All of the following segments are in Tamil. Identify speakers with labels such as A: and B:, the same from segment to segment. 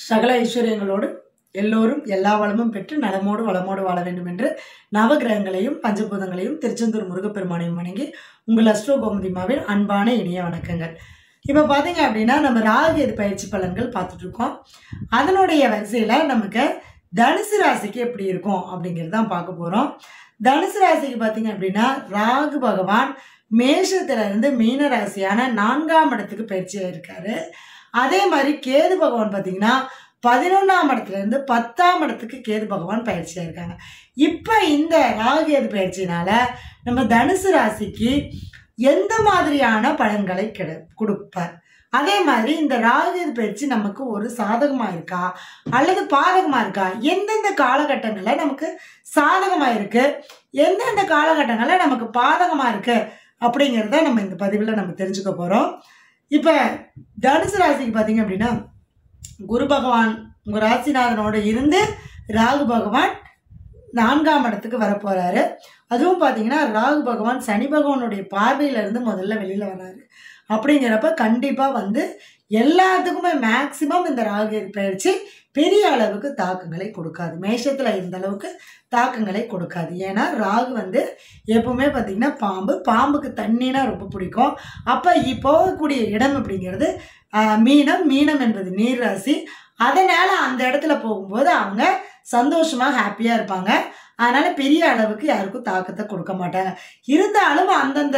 A: சகல ஐஸ்வர்யங்களோடு எல்லோரும் எல்லா வளமும் பெற்று நலமோடு வளமோடு வாழ வேண்டும் என்று நவகிரகங்களையும் பஞ்சபூதங்களையும் திருச்செந்தூர் முருகப்பெருமானையும் வணங்கி உங்கள் அஸ்ட்ரோ கோமதிமாவின் அன்பான இனிய வணக்கங்கள் இப்போ பார்த்தீங்க அப்படின்னா நம்ம ராகு எது பயிற்சி பலன்கள் பார்த்துட்டு இருக்கோம் அதனுடைய வரிசையில் நமக்கு தனுசு ராசிக்கு எப்படி இருக்கும் அப்படிங்கிறது தான் பார்க்க போகிறோம் தனுசு ராசிக்கு பார்த்தீங்க அப்படின்னா ராகு பகவான் மேஷத்துல இருந்து மீன ராசியான நான்காம் இடத்துக்கு பயிற்சியாக இருக்காரு அதே மாதிரி கேது பகவான் பார்த்தீங்கன்னா பதினொன்றாம் இடத்துல இருந்து பத்தாம் இடத்துக்கு கேது பகவான் பயிற்சியாக இருக்காங்க இப்போ இந்த ராகு கேது பயிற்சினால நம்ம தனுசு ராசிக்கு எந்த மாதிரியான பலன்களை கிட கொடுப்பார் அதே மாதிரி இந்த ராகு கேது பயிற்சி நமக்கு ஒரு சாதகமாக இருக்கா அல்லது பாதகமாக இருக்கா எந்தெந்த காலகட்டங்களில் நமக்கு சாதகமாக இருக்கு எந்தெந்த காலகட்டங்களில் நமக்கு பாதகமாக இருக்கு அப்படிங்கிறத நம்ம இந்த பதிவில் நம்ம தெரிஞ்சுக்க போகிறோம் இப்போ தனுசு ராசிக்கு பார்த்தீங்க அப்படின்னா குரு பகவான் உங்கள் ராசிநாதனோட இருந்து ராகு பகவான் நான்காம் இடத்துக்கு வரப்போகிறாரு அதுவும் பார்த்தீங்கன்னா ராகு பகவான் சனி பகவானுடைய பார்வையிலேருந்து முதல்ல வெளியில் வராரு அப்படிங்கிறப்ப கண்டிப்பாக வந்து எல்லாத்துக்குமே மேக்சிமம் இந்த ராகு பயிற்சி பெரிய அளவுக்கு தாக்கங்களை கொடுக்காது மேஷத்தில் இருந்த அளவுக்கு தாக்கங்களை கொடுக்காது ஏன்னா ராகு வந்து எப்பவுமே பார்த்திங்கன்னா பாம்பு பாம்புக்கு தண்ணினா ரொம்ப பிடிக்கும் அப்போ போகக்கூடிய இடம் அப்படிங்கிறது ஆஹ், மீனம் மீனம் என்பது நீர் ராசி அதனால் அந்த இடத்துல போகும்போது அவங்க சந்தோஷமாக ஹாப்பியாக இருப்பாங்க அதனால் பெரிய அளவுக்கு யாருக்கும் தாக்கத்தை கொடுக்க மாட்டாங்க இருந்தாலும் அந்தந்த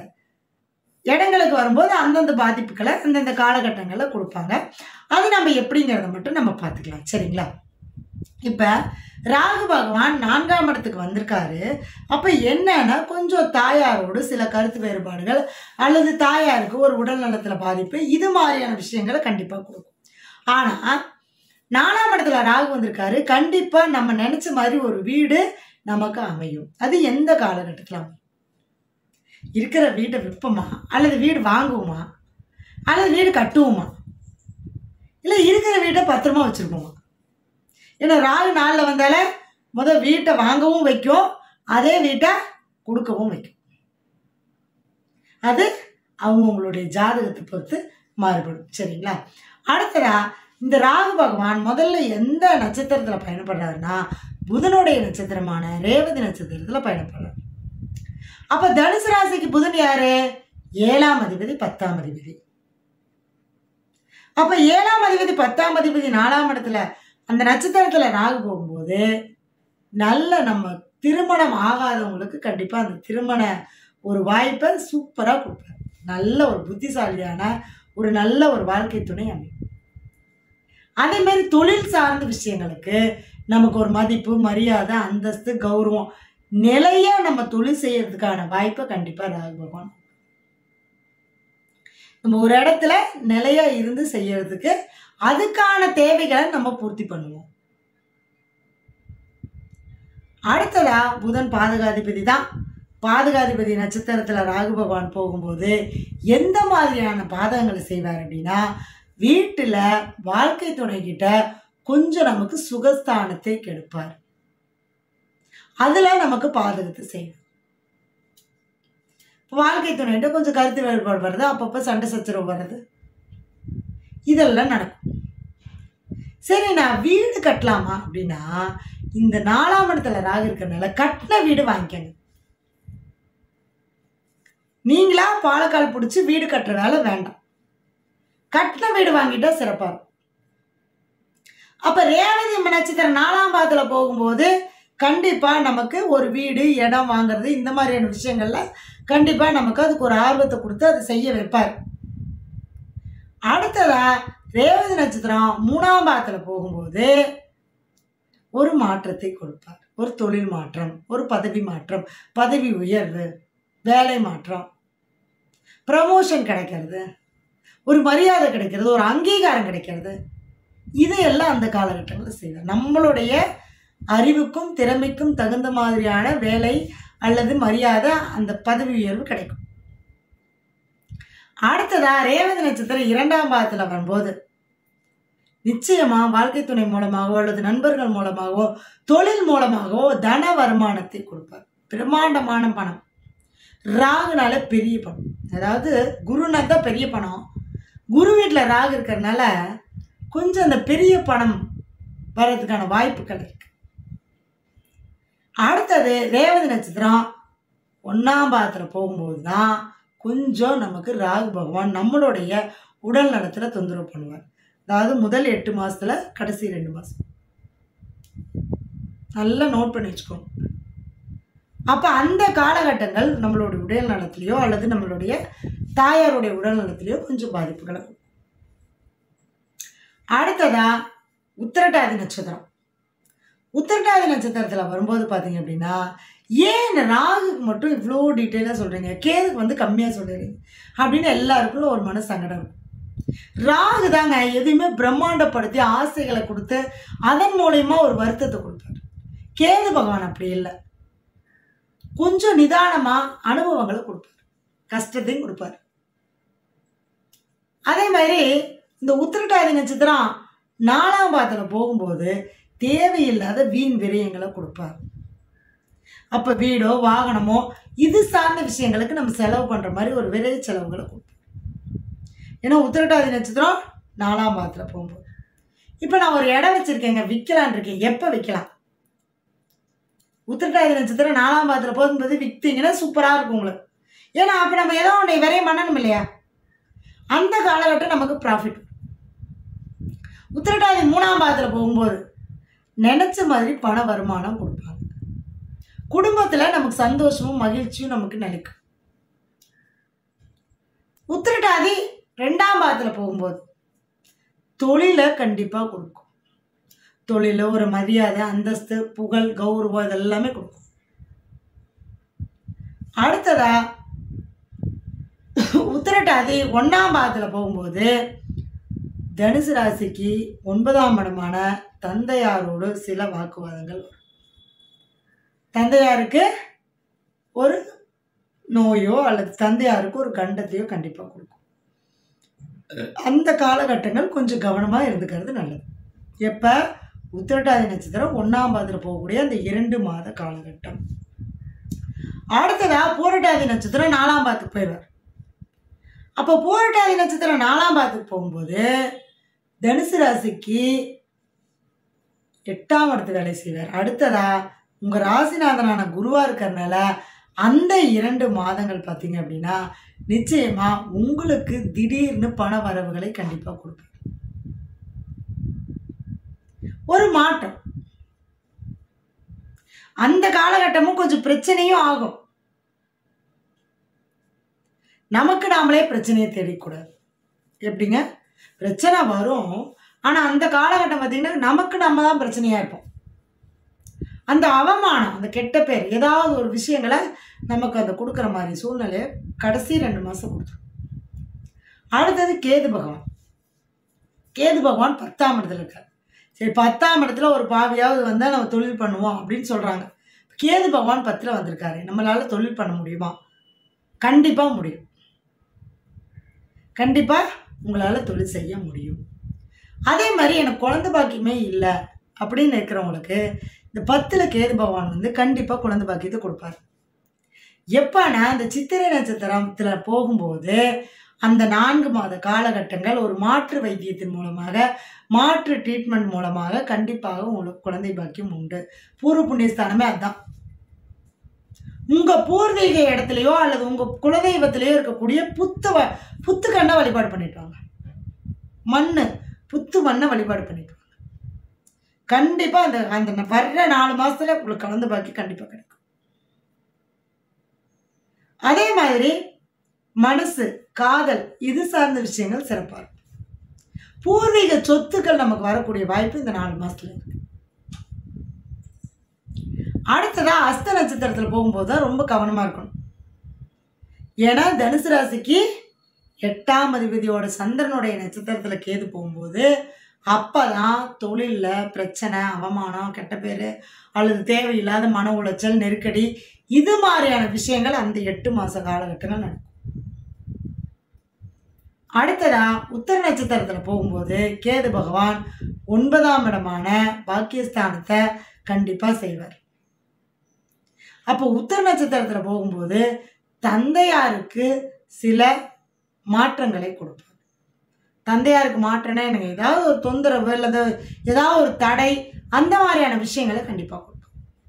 A: இடங்களுக்கு வரும்போது அந்தந்த பாதிப்புகளை அந்தந்த காலகட்டங்களில் கொடுப்பாங்க அது நம்ம எப்படிங்கிறத மட்டும் நம்ம பார்த்துக்கலாம் சரிங்களா இப்போ ராகு பகவான் நான்காம் இடத்துக்கு வந்திருக்காரு அப்போ என்னன்னா கொஞ்சம் தாயாரோடு சில கருத்து வேறுபாடுகள் அல்லது தாயாருக்கு ஒரு உடல் நலத்தில் பாதிப்பு இது மாதிரியான விஷயங்களை கண்டிப்பாக கொடுக்கும் ஆனால் நாலாம் இடத்துல ராகு வந்திருக்காரு கண்டிப்பாக நம்ம நினச்ச மாதிரி ஒரு வீடு நமக்கு அமையும் அது எந்த காலகட்டத்தில் அமையும் இருக்கிற வீட்டை விற்போமா அல்லது வீடு வாங்குவோமா அல்லது வீடு கட்டுவோமா இல்லை இருக்கிற வீட்டை பத்திரமா வச்சுருப்போமா ஏன்னா ராகு நாளில் வந்தால முத வீட்டை வாங்கவும் வைக்கும் அதே வீட்டை கொடுக்கவும் வைக்கும் அது அவங்கவுங்களுடைய ஜாதகத்தை பொறுத்து மாறுபடும் சரிங்களா அடுத்ததா இந்த ராகு பகவான் முதல்ல எந்த நட்சத்திரத்தில் பயணப்படுறாருன்னா புதனுடைய நட்சத்திரமான ரேவதி நட்சத்திரத்தில் பயணப்படுறார் அப்போ தனுசு ராசிக்கு புதன் யாரு ஏழாம் அதிபதி பத்தாம் அதிபதி அப்போ ஏழாம் அதிபதி பத்தாம் அதிபதி நாலாம் இடத்துல அந்த நட்சத்திரத்தில் ராகு போகும்போது நல்ல நம்ம திருமணம் ஆகாதவங்களுக்கு கண்டிப்பாக அந்த திருமண ஒரு வாய்ப்பை சூப்பராக கொடுப்பாரு நல்ல ஒரு புத்திசாலியான ஒரு நல்ல ஒரு வாழ்க்கை துணை அமையும் அதே மாதிரி தொழில் சார்ந்த விஷயங்களுக்கு நமக்கு ஒரு மதிப்பு மரியாதை அந்தஸ்து கௌரவம் நிலையா நம்ம தொழில் செய்யறதுக்கான வாய்ப்பை கண்டிப்பாக ராகு பகவான் நம்ம ஒரு இடத்துல நிலையா இருந்து செய்யறதுக்கு அதுக்கான தேவைகளை நம்ம பூர்த்தி பண்ணுவோம் அடுத்ததா புதன் பாதகாதிபதி தான் பாதகாதிபதி நட்சத்திரத்தில் ராகு பகவான் போகும்போது எந்த மாதிரியான பாதகங்களை செய்வார் அப்படின்னா வீட்டில் வாழ்க்கை துணைக்கிட்ட கொஞ்சம் நமக்கு சுகஸ்தானத்தை கெடுப்பார் அதில் நமக்கு பாதகத்தை செய்வார் வாழ்க்கை துணைகிட்ட கொஞ்சம் கருத்து வேறுபாடு வருது அப்பப்போ சண்டை சச்சரவு வருது இதெல்லாம் நடக்கும் சரி நான் வீடு கட்டலாமா அப்படின்னா இந்த நாலாம் இடத்துல ராகு இருக்கிறனால கட்டின வீடு வாங்கிக்கங்க நீங்களா பாலக்கால் பிடிச்சி வீடு கட்டுற வேலை வேண்டாம் கட்டின வீடு வாங்கிட்டா சிறப்பாக இருக்கும் அப்போ ரேவதி நட்சத்திரம் நாலாம் பாதத்தில் போகும்போது கண்டிப்பாக நமக்கு ஒரு வீடு இடம் வாங்குறது இந்த மாதிரியான விஷயங்கள்ல கண்டிப்பாக நமக்கு அதுக்கு ஒரு ஆர்வத்தை கொடுத்து அதை செய்ய வைப்பார் அடுத்ததா ரேவதி நட்சத்திரம் மூணாம் பாதத்தில் போகும்போது ஒரு மாற்றத்தை கொடுப்பார் ஒரு தொழில் மாற்றம் ஒரு பதவி மாற்றம் பதவி உயர்வு வேலை மாற்றம் ப்ரமோஷன் கிடைக்கிறது ஒரு மரியாதை கிடைக்கிறது ஒரு அங்கீகாரம் கிடைக்கிறது இதையெல்லாம் அந்த காலகட்டங்களில் செய்வார் நம்மளுடைய அறிவுக்கும் திறமைக்கும் தகுந்த மாதிரியான வேலை அல்லது மரியாதை அந்த பதவி உயர்வு கிடைக்கும் அடுத்ததா ரேவதி நட்சத்திரம் இரண்டாம் பாதத்தில் வரும்போது நிச்சயமா வாழ்க்கை துணை மூலமாகவோ அல்லது நண்பர்கள் மூலமாகவோ தொழில் மூலமாகவோ தன வருமானத்தை கொடுப்பார் பிரம்மாண்டமான பணம் ராகுனால பெரிய பணம் அதாவது குருனா தான் பெரிய பணம் குரு வீட்டில் ராகு இருக்கிறதுனால கொஞ்சம் அந்த பெரிய பணம் வர்றதுக்கான வாய்ப்புகள் இருக்கு அடுத்தது ரேவதி நட்சத்திரம் ஒன்றாம் பாதத்தில் போகும்போது தான் கொஞ்சம் நமக்கு ராகு பகவான் நம்மளுடைய உடல் நலத்தில் தொந்தரவு பண்ணுவார் அதாவது முதல் எட்டு மாசத்துல கடைசி ரெண்டு மாதம் நல்லா நோட் பண்ணி வச்சுக்கோங்க அப்போ அந்த காலகட்டங்கள் நம்மளுடைய உடல் நலத்திலையோ அல்லது நம்மளுடைய தாயாருடைய உடல் நலத்திலையோ கொஞ்சம் பாதிப்புகளை கொடுக்கும். அடுத்ததா உத்திரட்டாதி நட்சத்திரம் உத்திரட்டாதி நட்சத்திரத்தில் வரும்போது பார்த்தீங்க அப்படின்னா ஏன் ராகுக்கு மட்டும் இவ்வளோ டீட்டெயிலாக சொல்கிறீங்க கேதுக்கு வந்து கம்மியாக சொல்கிறீங்க அப்படின்னு எல்லாருக்குள்ள ஒரு மன சங்கடம் இருக்கும். ராகு தாங்க எதையுமே பிரம்மாண்டப்படுத்தி ஆசைகளை கொடுத்து அதன் மூலயமா ஒரு வருத்தத்தை கொடுப்பாரு கேது பகவான் அப்படி இல்லை கொஞ்சம் நிதானமாக அனுபவங்களை கொடுப்பார் கஷ்டத்தையும் கொடுப்பார் அதே மாதிரி இந்த உத்திரட்டாதி நட்சத்திரம் நாலாம் பாதத்தில் போகும்போது தேவையில்லாத வீண் விரயங்களை கொடுப்பார் அப்போ வீடோ வாகனமோ இது சார்ந்த விஷயங்களுக்கு நம்ம செலவு பண்ணுற மாதிரி ஒரு விரை செலவுகளை கொடுப்பார் ஏன்னா உத்திரட்டாதி நட்சத்திரம் நாலாம் பாதத்தில் போகும்போது இப்போ நான் ஒரு இடம் வச்சுருக்கேங்க விற்கலான் இருக்கேன் எப்போ விற்கலாம் உத்திரட்டாதி நட்சத்திரம் நாலாம் பாதத்தில் போகும்போது விற்றீங்கன்னா சூப்பராக இருக்கும் உங்களுக்கு ஏன்னா அப்போ நம்ம ஏதோ ஒன்று விரையும் பண்ணணும் இல்லையா அந்த காலகட்டம் நமக்கு ப்ராஃபிட் உத்திரட்டாதி மூணாம் பாதத்தில் போகும்போது நினச்ச மாதிரி பண வருமானம் கொடுப்பாங்க குடும்பத்தில் நமக்கு சந்தோஷமும் மகிழ்ச்சியும் நமக்கு நிலைக்கும் உத்திரட்டாதி ரெண்டாம் பாதத்தில் போகும்போது தொழிலை கண்டிப்பாக கொடுக்கும் தொழில ஒரு மரியாதை அந்தஸ்து புகழ் கௌரவம் இதெல்லாமே கொடுக்கும் அடுத்ததா உத்திரட்டாதி ஒன்றாம் பாதத்தில் போகும்போது தனுசு ராசிக்கு ஒன்பதாம் இடமான தந்தையாரோடு சில வாக்குவாதங்கள் வரும். தந்தையாருக்கு ஒரு நோயோ அல்லது தந்தையாருக்கு ஒரு கண்டத்தையோ கண்டிப்பாக கொடுக்கும் அந்த காலகட்டங்கள் கொஞ்சம் கவனமாக இருந்துக்கிறது நல்லது எப்போ உத்திரட்டாதி நட்சத்திரம் ஒன்றாம் பாதத்தில் போகக்கூடிய அந்த இரண்டு மாத காலகட்டம் அடுத்ததா பூரட்டாதி நட்சத்திரம் நாலாம் பாதத்துக்கு போயிடுவார் அப்போ பூரட்டாதி நட்சத்திரம் நாலாம் பாதத்துக்கு போகும்போது தனுசு ராசிக்கு எட்டாம் இடத்து வேலை செய்வார் அடுத்ததா உங்கள் ராசிநாதனான குருவாக இருக்கிறனால அந்த இரண்டு மாதங்கள் பார்த்தீங்க அப்படின்னா நிச்சயமா உங்களுக்கு திடீர்னு பண வரவுகளை கண்டிப்பாக கொடுப்பார் ஒரு மாற்றம் அந்த காலகட்டமும் கொஞ்சம் பிரச்சனையும் ஆகும் நமக்கு நாமளே பிரச்சனையை தேடிக்கூடாது எப்படிங்க பிரச்சனை வரும் ஆனால் அந்த காலகட்டம் பார்த்தீங்கன்னா நமக்கு நம்ம தான் பிரச்சனையாக இருப்போம் அந்த அவமானம் அந்த கெட்ட பேர் ஏதாவது ஒரு விஷயங்களை நமக்கு அந்த கொடுக்குற மாதிரி சூழ்நிலையை கடைசி ரெண்டு மாதம் கொடுத்துரும் அடுத்தது கேது பகவான் கேது பகவான் பத்தாம் இடத்துல இருக்கார் சரி பத்தாம் இடத்துல ஒரு பாவியாவது வந்தால் நம்ம தொழில் பண்ணுவோம் அப்படின்னு சொல்கிறாங்க கேது பகவான் பத்தில் வந்திருக்காரு நம்மளால் தொழில் பண்ண முடியுமா கண்டிப்பாக முடியும் கண்டிப்பாக உங்களால் தொழில் செய்ய முடியும் அதே மாதிரி எனக்கு குழந்தை பாக்கியமே இல்லை அப்படின்னு இருக்கிறவங்களுக்கு இந்த பத்தில் கேது பகவான் வந்து கண்டிப்பாக குழந்தை பாக்கியத்தை கொடுப்பார் எப்போனா இந்த சித்திரை நட்சத்திரத்தில் போகும்போது அந்த நான்கு மாத காலகட்டங்கள் ஒரு மாற்று வைத்தியத்தின் மூலமாக மாற்று ட்ரீட்மெண்ட் மூலமாக கண்டிப்பாக உங்களுக்கு குழந்தை பாக்கியம் உண்டு பூர்வ புண்ணியஸ்தானமே அதுதான் உங்கள் பூர்வீக இடத்துலையோ அல்லது உங்கள் குலதெய்வத்திலேயோ இருக்கக்கூடிய புத்து வ புத்து கண்ணை வழிபாடு பண்ணிட்டு வாங்க மண் புத்து மண்ணை வழிபாடு பண்ணிட்டு வாங்க கண்டிப்பாக அந்த அந்த வர்ற நாலு மாதத்துல உங்களுக்கு கலந்து பாக்கி கண்டிப்பாக கிடைக்கும் அதே மாதிரி மனசு காதல் இது சார்ந்த விஷயங்கள் சிறப்பாக இருக்கும் பூர்வீக சொத்துக்கள் நமக்கு வரக்கூடிய வாய்ப்பு இந்த நாலு மாசத்துல இருக்கு அடுத்ததா அஸ்த நட்சத்திரத்தில் போகும்போது தான் ரொம்ப கவனமாக இருக்கணும் ஏன்னா தனுசு ராசிக்கு எட்டாம் அதிபதியோட சந்திரனுடைய நட்சத்திரத்தில் கேது போகும்போது அப்போ தான் தொழிலில் பிரச்சனை அவமானம் கெட்ட பேர் அல்லது தேவையில்லாத மன உளைச்சல் நெருக்கடி இது மாதிரியான விஷயங்கள் அந்த எட்டு மாத காலகட்டங்கள் நடக்கும் அடுத்ததா உத்தர நட்சத்திரத்தில் போகும்போது கேது பகவான் ஒன்பதாம் இடமான பாக்கியஸ்தானத்தை கண்டிப்பாக செய்வார் அப்போ உத்தர நட்சத்திரத்தில் போகும்போது தந்தையாருக்கு சில மாற்றங்களை கொடுப்பார் தந்தையாருக்கு மாற்றேன்னா எனக்கு ஏதாவது ஒரு தொந்தரவு அல்லது ஏதாவது ஒரு தடை அந்த மாதிரியான விஷயங்களை கண்டிப்பாக கொடுக்கும்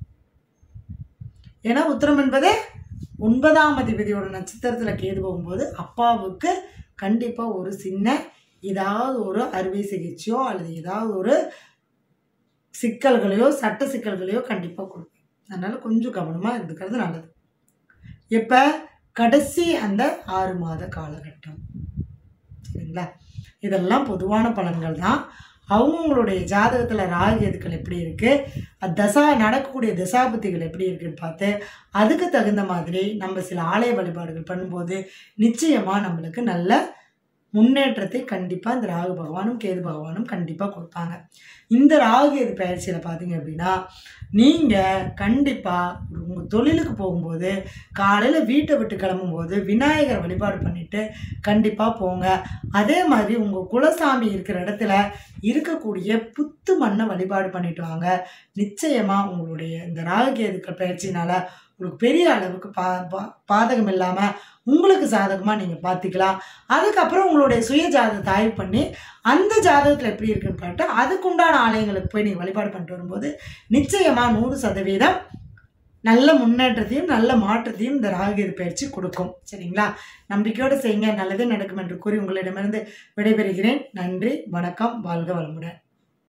A: ஏன்னா உத்திரம் என்பதே ஒன்பதாம் அதிபதியோட நட்சத்திரத்தில் கேது போகும்போது அப்பாவுக்கு கண்டிப்பாக ஒரு சின்ன ஏதாவது ஒரு அறுவை சிகிச்சையோ அல்லது ஏதாவது ஒரு சிக்கல்களையோ சட்ட சிக்கல்களையோ கண்டிப்பாக கொடுக்கும் அதனால் கொஞ்சம் கவனமாக இருந்துக்கிறது நல்லது எப்போ கடைசி அந்த ஆறு மாத காலகட்டம் சரிங்களா இதெல்லாம் பொதுவான பலன்கள் தான் அவங்கவுங்களுடைய ஜாதகத்தில் ராகு எதுக்கள் எப்படி இருக்குது தசா நடக்கக்கூடிய தசாபத்திகள் எப்படி இருக்குன்னு பார்த்து அதுக்கு தகுந்த மாதிரி நம்ம சில ஆலய வழிபாடுகள் பண்ணும்போது நிச்சயமாக நம்மளுக்கு நல்ல முன்னேற்றத்தை கண்டிப்பாக இந்த ராகு பகவானும் கேது பகவானும் கண்டிப்பாக கொடுப்பாங்க இந்த ராகு கேது பயிற்சியில் பார்த்தீங்க அப்படின்னா நீங்கள் கண்டிப்பாக உங்கள் தொழிலுக்கு போகும்போது காலையில் வீட்டை விட்டு கிளம்பும்போது விநாயகர் வழிபாடு பண்ணிவிட்டு கண்டிப்பாக போங்க அதே மாதிரி உங்கள் குலசாமி இருக்கிற இடத்துல இருக்கக்கூடிய புத்து மண்ணை வழிபாடு பண்ணிட்டு வாங்க நிச்சயமாக உங்களுடைய இந்த ராகுகேதுக்கள் பயிற்சினால உங்களுக்கு பெரிய அளவுக்கு பா பா- பாதகம் இல்லாமல் உங்களுக்கு சாதகமாக நீங்கள் பார்த்துக்கலாம் அதுக்கப்புறம் உங்களுடைய சுய ஜாதகத்தை ஆய்வு பண்ணி அந்த ஜாதகத்தில் எப்படி இருக்குன்னு பார்த்து அதுக்குண்டான ஆலயங்களுக்கு போய் நீங்கள் வழிபாடு பண்ணிட்டு வரும்போது நிச்சயமாக நூறு சதவீதம் நல்ல முன்னேற்றத்தையும் நல்ல மாற்றத்தையும் இந்த ராகுகேது பயிற்சி கொடுக்கும் சரிங்களா நம்பிக்கையோடு செய்யுங்க நல்லதே நடக்கும் என்று கூறி உங்களிடமிருந்து விடைபெறுகிறேன் நன்றி வணக்கம் வாழ்க வளமுடன்